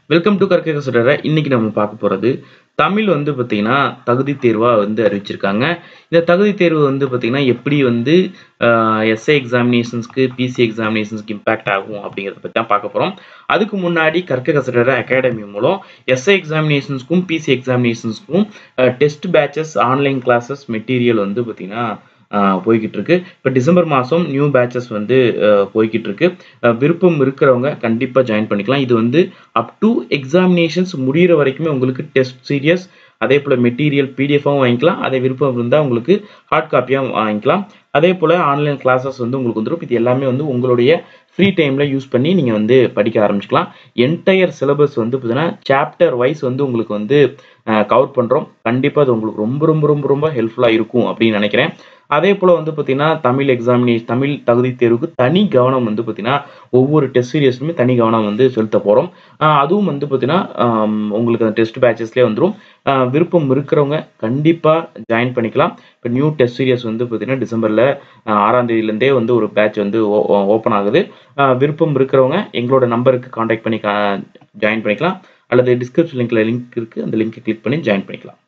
welcome to கற்க கசடர இன்னைக்கு நம்ம பார்க்க போகிறது தமிழ் வந்து பார்த்தீங்கன்னா தகுதி தேர்வாக வந்து அறிவிச்சிருக்காங்க இந்த தகுதி தேர்வு வந்து பார்த்தீங்கன்னா எப்படி வந்து எஸ்ஏ எக்ஸாமினேஷன்ஸ்க்கு பிசி எக்ஸாமினேஷன்ஸ்க்கு இம்பேக்ட் ஆகும் அப்படிங்கிறத பற்றி தான் பார்க்க போகிறோம் அதுக்கு முன்னாடி கற்க கசடர அகாடமி மூலம் எஸ்ஏ எக்ஸாமினேஷன்ஸ்க்கும் பிசி எக்ஸாமினேஷன்ஸ்க்கும் test batches online classes material வந்து பார்த்தீங்கன்னா போய்கிட்டு இருக்கு இப்போ டிசம்பர் மாதம் நியூ பேட்சஸ் வந்து போய்கிட்டு இருக்கு விருப்பம் இருக்கிறவங்க கண்டிப்பாக ஜாயின் பண்ணிக்கலாம் இது வந்து அப் டு எக்ஸாமினேஷன்ஸ் முடிகிற வரைக்குமே உங்களுக்கு டெஸ்ட் சீரியஸ் அதே போல் மெட்டீரியல் பிடிஎஃபாகவும் வாங்கிக்கலாம் அதே விருப்பம் இருந்தால் உங்களுக்கு ஹார்ட் காப்பியாக வாங்கிக்கலாம் அதே போல் ஆன்லைன் கிளாஸஸ் வந்து உங்களுக்கு வந்துடும் இது எல்லாமே வந்து உங்களுடைய ஃப்ரீ டைமில் யூஸ் பண்ணி நீங்கள் வந்து படிக்க ஆரம்பிச்சிக்கலாம் என்டையர் சிலபஸ் வந்து பார்த்தீங்கன்னா சாப்டர் வைஸ் வந்து உங்களுக்கு வந்து கவர் பண்ணுறோம் கண்டிப்பாக அது உங்களுக்கு ரொம்ப ரொம்ப ரொம்ப ரொம்ப ஹெல்ப்ஃபுல்லாக இருக்கும் அப்படின்னு நினைக்கிறேன் அதே போல் வந்து பார்த்தீங்கன்னா தமிழ் எக்ஸாமினேஷன் தமிழ் தகுதி தேர்வுக்கு தனி கவனம் வந்து பார்த்தீங்கன்னா ஒவ்வொரு டெஸ்ட் சீரியஸ்லுமே தனி கவனம் வந்து செலுத்த போகிறோம் அதுவும் வந்து பார்த்தீங்கன்னா உங்களுக்கு அந்த டெஸ்ட் பேட்சஸ்லேயே வந்துடும் விருப்பம் இருக்கிறவங்க கண்டிப்பாக ஜாயின் பண்ணிக்கலாம் இப்போ நியூ டெஸ்ட் சீரியஸ் வந்து பார்த்தீங்கன்னா டிசம்பரில் ஆறாம் தேதியிலேருந்தே வந்து ஒரு பேட்ச் வந்து ஓப்பன் ஆகுது விருப்பம் இருக்கிறவங்க எங்களோட நம்பருக்கு காண்டாக்ட் பண்ணி ஜாயின் பண்ணிக்கலாம் அல்லது டிஸ்கிரிப்ஷன் லிங்க்ல லிங்க் இருக்குது அந்த லிங்க்கை கிளிக் பண்ணி ஜாயின் பண்ணிக்கலாம்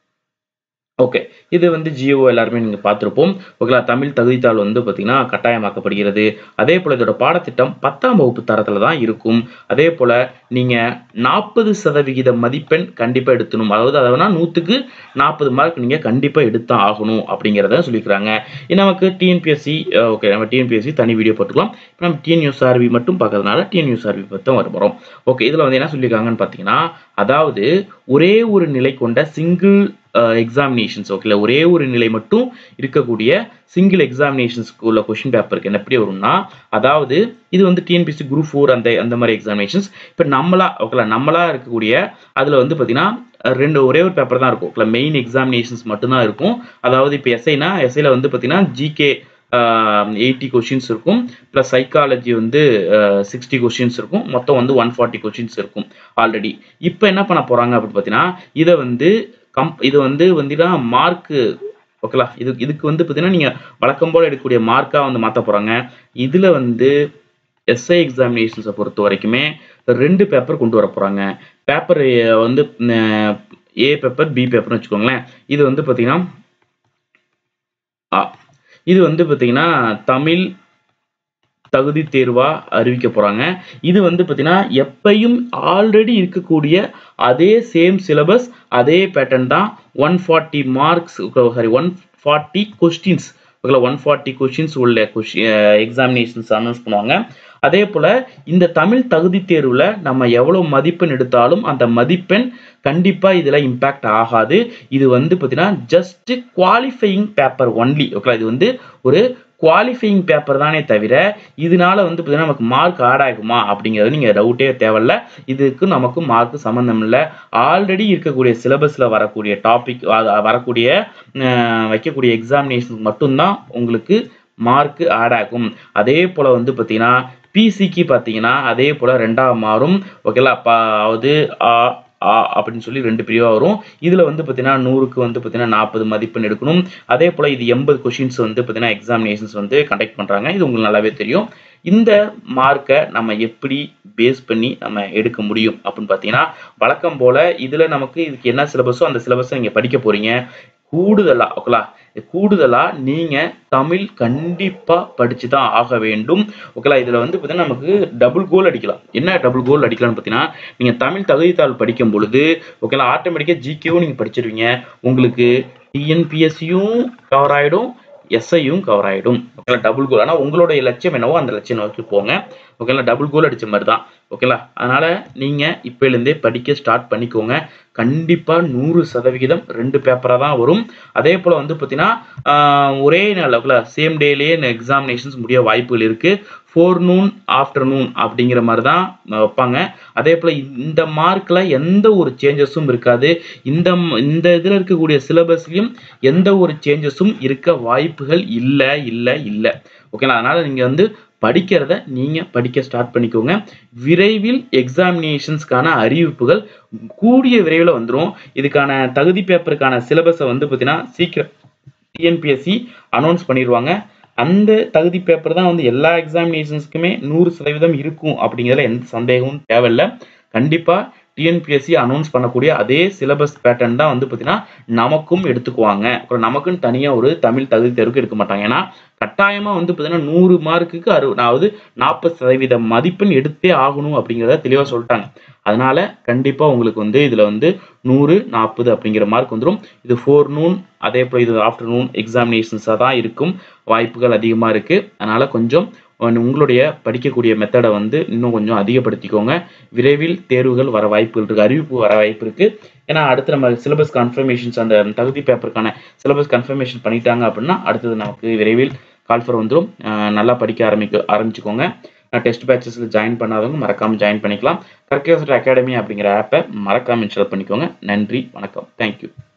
ஓகே இது வந்து ஜியோ எல்லாருமே நீங்கள் பார்த்துருப்போம் ஓகேங்களா தமிழ் தகுதித்தாள் வந்து பார்த்தீங்கன்னா கட்டாயமாக்கப்படுகிறது அதே போல் இதோட பாடத்திட்டம் பத்தாம் வகுப்பு தரத்தில் தான் இருக்கும் அதே போல் நீங்கள் நாற்பது சதவிகித மதிப்பெண் கண்டிப்பாக எடுத்தணும் அதாவது அதனால் நூற்றுக்கு நாற்பது மார்க் நீங்கள் கண்டிப்பாக எடுத்தான் ஆகணும் அப்படிங்கிறத சொல்லிக்கிறாங்க நமக்கு டிஎன்பிஎஸ்சி ஓகே நம்ம டிஎன்பிஎஸ்சி தனி வீடியோ போட்டுக்கலாம் இப்போ நம்ம டிஎன்யூஎஸ்ஆர்வி மட்டும் பார்க்கறதுனால டிஎன்யூஎஸ்ஆர்வி பற்றி வர போகிறோம் ஓகே இதில் வந்து என்ன சொல்லியிருக்காங்கன்னு பார்த்தீங்கன்னா அதாவது ஒரே ஒரு நிலை கொண்ட சிங்கிள் எக்ஸாமினேஷன்ஸ் ஓகேல ஒரே ஒரு நிலை மட்டும் இருக்கக்கூடிய சிங்கிள் எக்ஸாமினேஷன்ஸ்க்கு உள்ள கொஷின் பேப்பருக்கு என்ன எப்படி வரும்னா அதாவது இது வந்து டிஎன்பிசி குரூப் ஃபோர் அந்த அந்த மாதிரி எக்ஸாமினேஷன்ஸ் இப்போ நம்மளா ஓகேல நம்மளா இருக்கக்கூடிய அதில் வந்து பார்த்தீங்கன்னா ரெண்டு ஒரே ஒரு பேப்பர் தான் இருக்கும் ஓகேல மெயின் எக்ஸாமினேஷன்ஸ் மட்டும்தான் இருக்கும் அதாவது இப்போ எஸ்ஐனா எஸ்ஐல வந்து பார்த்தீங்கன்னா ஜிகே எயிட்டி கொஷின்ஸ் இருக்கும் ப்ளஸ் சைக்காலஜி வந்து சிக்ஸ்டி கொஷின்ஸ் இருக்கும் மொத்தம் வந்து ஒன் ஃபார்ட்டி கொஷின்ஸ் இருக்கும் ஆல்ரெடி இப்போ என்ன பண்ண போகிறாங்க அப்படின்னு பார்த்தீங்கன்னா இதை வந்து கம் இது வந்து வந்துன்னா மார்க்கு ஓகேலா இது இதுக்கு வந்து பார்த்தீங்கன்னா நீங்கள் வழக்கம் போல் எடுக்கக்கூடிய மார்க்காக வந்து மாற்ற போகிறாங்க இதில் வந்து எஸ்ஐ எக்ஸாமினேஷன்ஸை பொறுத்த வரைக்குமே ரெண்டு பேப்பர் கொண்டு வர போகிறாங்க பேப்பர் வந்து ஏ பேப்பர் பி பேப்பர்னு வச்சுக்கோங்களேன் இது வந்து பார்த்தீங்கன்னா இது வந்து பார்த்தீங்கன்னா தமிழ் தகுதி தேர்வாக அறிவிக்க போகிறாங்க இது வந்து பார்த்தீங்கன்னா எப்பையும் ஆல்ரெடி இருக்கக்கூடிய அதே சேம் சிலபஸ் அதே பேட்டர்ன் தான் one forty marks sorry one forty questions ஓகேங்களா ஒன் ஃபார்ட்டி கொஷின்ஸ் உள்ள கொஷி எக்ஸாமினேஷன்ஸ் அனௌன்ஸ் பண்ணுவாங்க அதே போல் இந்த தமிழ் தகுதி தேர்வில் நம்ம எவ்வளோ மதிப்பெண் எடுத்தாலும் அந்த மதிப்பெண் கண்டிப்பாக இதில் இம்பேக்ட் ஆகாது இது வந்து பார்த்தீங்கன்னா ஜஸ்ட் குவாலிஃபையிங் பேப்பர் ஒன்லி ஓகேங்களா இது வந்து ஒரு குவாலிஃபையிங் பேப்பர் தானே தவிர இதனால வந்து பார்த்தீங்கன்னா நமக்கு மார்க் ஆட் ஆகுமா அப்படிங்கிறது நீங்கள் டவுட்டே தேவையில்ல இதுக்கு நமக்கு மார்க் சம்மந்தம் இல்லை ஆல்ரெடி இருக்கக்கூடிய சிலபஸில் வரக்கூடிய டாபிக் வரக்கூடிய வைக்கக்கூடிய எக்ஸாமினேஷன் மட்டும்தான் உங்களுக்கு மார்க் ஆட் ஆகும் அதே போல் வந்து பார்த்தீங்கன்னா பிசிக்கு பார்த்தீங்கன்னா அதே போல் ரெண்டாவது மாறும் ஓகேலா அதாவது ஆ அப்படின்னு சொல்லி ரெண்டு பிரிவாக வரும் இதில் வந்து பார்த்தீங்கன்னா நூறுக்கு வந்து பார்த்தீங்கன்னா நாற்பது மதிப்பெண் எடுக்கணும் அதே போல் இது எண்பது கொஷின்ஸ் வந்து பார்த்தீங்கன்னா எக்ஸாமினேஷன்ஸ் வந்து கண்டக்ட் பண்ணுறாங்க இது உங்களுக்கு நல்லாவே தெரியும் இந்த மார்க்கை நம்ம எப்படி பேஸ் பண்ணி நம்ம எடுக்க முடியும் அப்படின்னு பார்த்தீங்கன்னா வழக்கம் போல் இதில் நமக்கு இதுக்கு என்ன சிலபஸோ அந்த சிலபஸை நீங்கள் படிக்க போகிறீங்க கூடுதலாக ஓகேலா கூடுதலாக நீங்கள் தமிழ் கண்டிப்பாக படித்து தான் ஆக வேண்டும் ஓகேலா இதில் வந்து பார்த்தீங்கன்னா நமக்கு டபுள் கோல் அடிக்கலாம் என்ன டபுள் கோல் அடிக்கலாம்னு பார்த்தீங்கன்னா நீங்கள் தமிழ் தகுதித்தாள் படிக்கும் பொழுது ஓகேலா ஆட்டோமேட்டிக்காக ஜிகேவும் நீங்கள் படிச்சிருவீங்க உங்களுக்கு டிஎன்பிஎஸ்சியும் கவர் ஆகிடும் எஸ்ஐயும் கவர் ஆகிடும் ஓகேங்களா டபுள் கோல் ஆனால் உங்களுடைய லட்சியம் என்னவோ அந்த லட்சியம் நோக்கி போங்க ஓகேங்களா டபுள் கோல் அடித்த மாதிரி தான் ஓகேங்களா அதனால் நீங்கள் இப்போலேருந்தே படிக்க ஸ்டார்ட் பண்ணிக்கோங்க கண்டிப்பாக நூறு சதவிகிதம் ரெண்டு பேப்பராக தான் வரும் அதே போல் வந்து பார்த்தீங்கன்னா ஒரே நாள் ஓகேங்களா சேம் டேலேயே எக்ஸாமினேஷன்ஸ் முடிய வாய்ப்புகள் இருக்குது ஃபோர் நூன் ஆஃப்டர்நூன் அப்படிங்கிற மாதிரி தான் வைப்பாங்க அதே போல் இந்த மார்க்கில் எந்த ஒரு சேஞ்சஸும் இருக்காது இந்த இந்த இதில் இருக்கக்கூடிய சிலபஸ்லையும் எந்த ஒரு சேஞ்சஸும் இருக்க வாய்ப்புகள் இல்லை இல்லை இல்லை ஓகேங்களா அதனால் நீங்கள் வந்து படிக்கிறத நீங்கள் படிக்க ஸ்டார்ட் பண்ணிக்கோங்க விரைவில் எக்ஸாமினேஷன்ஸ்க்கான அறிவிப்புகள் கூடிய விரைவில் வந்துடும் இதுக்கான தகுதி பேப்பருக்கான சிலபஸை வந்து பார்த்தீங்கன்னா சீக்கிரம் டிஎன்பிஎஸ்சி அனௌன்ஸ் பண்ணிடுவாங்க அந்த தகுதி பேப்பர் தான் வந்து எல்லா எக்ஸாமினேஷன்ஸ்க்குமே நூறு சதவீதம் இருக்கும் அப்படிங்கிறதுல எந்த சந்தேகமும் தேவையில்லை கண்டிப்பாக டிஎன்பிஎஸ்சி அனௌன்ஸ் பண்ணக்கூடிய அதே சிலபஸ் பேட்டர்ன் தான் வந்து பார்த்தீங்கன்னா நமக்கும் எடுத்துக்குவாங்க அப்புறம் நமக்குன்னு தனியாக ஒரு தமிழ் தகுதி தேர்வுக்கு எடுக்க மாட்டாங்க ஏன்னா கட்டாயமாக வந்து பார்த்தீங்கன்னா நூறு மார்க்குக்கு அறு அதாவது நாற்பது சதவீத மதிப்பெண் எடுத்தே ஆகணும் அப்படிங்கிறத தெளிவாக சொல்லிட்டாங்க அதனால கண்டிப்பாக உங்களுக்கு வந்து இதில் வந்து நூறு நாற்பது அப்படிங்கிற மார்க் வந்துடும் இது ஃபோர் நூன் அதே போல் இது ஆஃப்டர்நூன் எக்ஸாமினேஷன்ஸாக தான் இருக்கும் வாய்ப்புகள் அதிகமாக இருக்குது அதனால் கொஞ்சம் உங்களுடைய படிக்கக்கூடிய மெத்தடை வந்து இன்னும் கொஞ்சம் அதிகப்படுத்திக்கோங்க விரைவில் தேர்வுகள் வர வாய்ப்புகள் இருக்குது அறிவிப்பு வர வாய்ப்பு இருக்குது ஏன்னா அடுத்து நம்ம சிலபஸ் கன்ஃபர்மேஷன்ஸ் அந்த தகுதி பேப்பருக்கான சிலபஸ் கன்ஃபர்மேஷன் பண்ணிட்டாங்க அப்படின்னா அடுத்தது நமக்கு விரைவில் கால்ஃபர் வந்துடும் நல்லா படிக்க ஆரம்பிக்க ஆரம்பிச்சுக்கோங்க டெஸ்ட் பேட்சஸில் ஜாயின் பண்ணாதவங்க மறக்காமல் ஜாயின் பண்ணிக்கலாம் கர்கேசர் அகாடமி அப்படிங்கிற ஆப்பை மறக்காமல் இன்ஸ்டால் பண்ணிக்கோங்க நன்றி வணக்கம் தேங்க்யூ